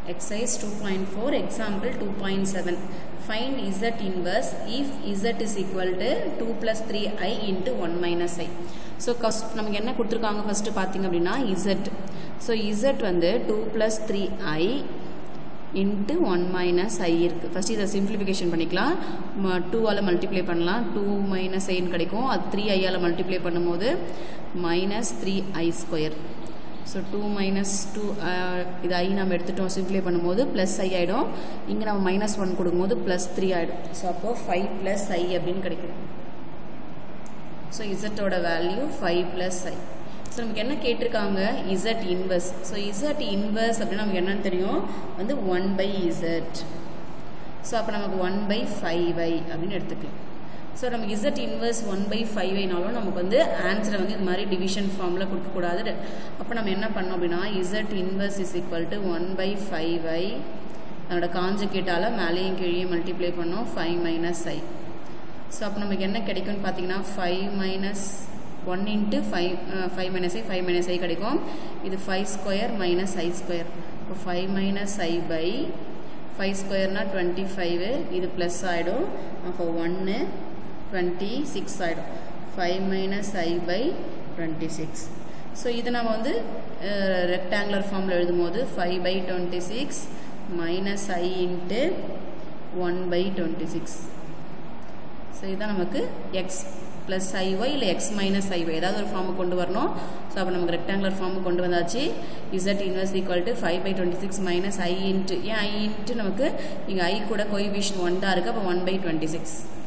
Exercise 2.4 example 2.7 find z inverse if z is equal to 2 plus 3i into 1 minus i so கஸ் நமக்கு என்ன கொடுத்துருக்காங்க first பார்த்தீங்க அப்படின்னா z ஸோ z வந்து 2 plus 3i into one minus i இருக்குது first இதை சிம்பிளிஃபிகேஷன் பண்ணிக்கலாம் டூவால் மல்டிப்ளை பண்ணலாம் டூ மைனஸ் ஐன்னு கிடைக்கும் அது த்ரீ ஐயால் மல்டிப்ளை பண்ணும்போது minus three i square so two minus two இது ஐ நம்ம எடுத்துட்டோம் சிம்பிளை பண்ணும்போது ப்ளஸ் ஐ ஆகிடும் இங்கே நம்ம மைனஸ் ஒன் கொடுக்கும்போது ப்ளஸ் த்ரீ ஆகிடும் ஸோ அப்போது ஃபைவ் ப்ளஸ் ஐ அப்படின்னு கிடைக்கும் ஸோ இசட்டோட value five plus i so நமக்கு என்ன கேட்டிருக்காங்க z inverse so z inverse அப்படின்னு நமக்கு என்னன்னு தெரியும் வந்து ஒன் பை இசட் ஸோ அப்போ நமக்கு ஒன் பை ஃபைவ் ஐ அப்படின்னு எடுத்துக்கலாம் ஸோ நமக்கு Z inverse one by five ஐனாலும் நமக்கு வந்து ஆன்சரை வந்து இது மாதிரி டிவிஷன் ஃபார்மில் கொடுக்கக்கூடாது அப்போ நம்ம என்ன பண்ணோம் அப்படின்னா Z inverse is equal to one by five I அதோட காஞ்சுகேட்டால் மேலேயும் கீழே மல்டிப்ளை பண்ணோம் ஃபைவ் மைனஸ் ஐ ஸோ அப்போ நமக்கு என்ன கிடைக்கும்னு பார்த்தீங்கன்னா five minus one into five five minus I five minus I கிடைக்கும் இது five square minus I square இப்போ five minus I by five ஸ்கொயர்னால் டுவெண்ட்டி ஃபைவு இது ப்ளஸ் ஆகிடும் அப்போ ஒன்று டுவெண்ட்டி சிக்ஸ் ஆகிடும் five minus I by twenty six so இது நம்ம வந்து ரெக்டாங்குலர் ஃபார்மில் எழுதும்போது five by twenty six minus I into one by twenty six so இதுதான் நமக்கு எக்ஸ் ப்ளஸ் ஐஒய் இல்லை எக்ஸ் மைனஸ் ஐஒய் ஏதாவது ஒரு ஃபார்முக்கு கொண்டு வரணும் ஸோ அப்போ நமக்கு ரெக்டாங்குலர் ஃபார்முக்கு கொண்டு வந்தாச்சு Z inverse equal to five by twenty six minus I into ஏன் ஐ இன்ட்டு நமக்கு இங்கே ஐ கூட கோயிபிஷன் ஒன் தான் இருக்குது அப்போ ஒன் பை டுவெண்ட்டி சிக்ஸ்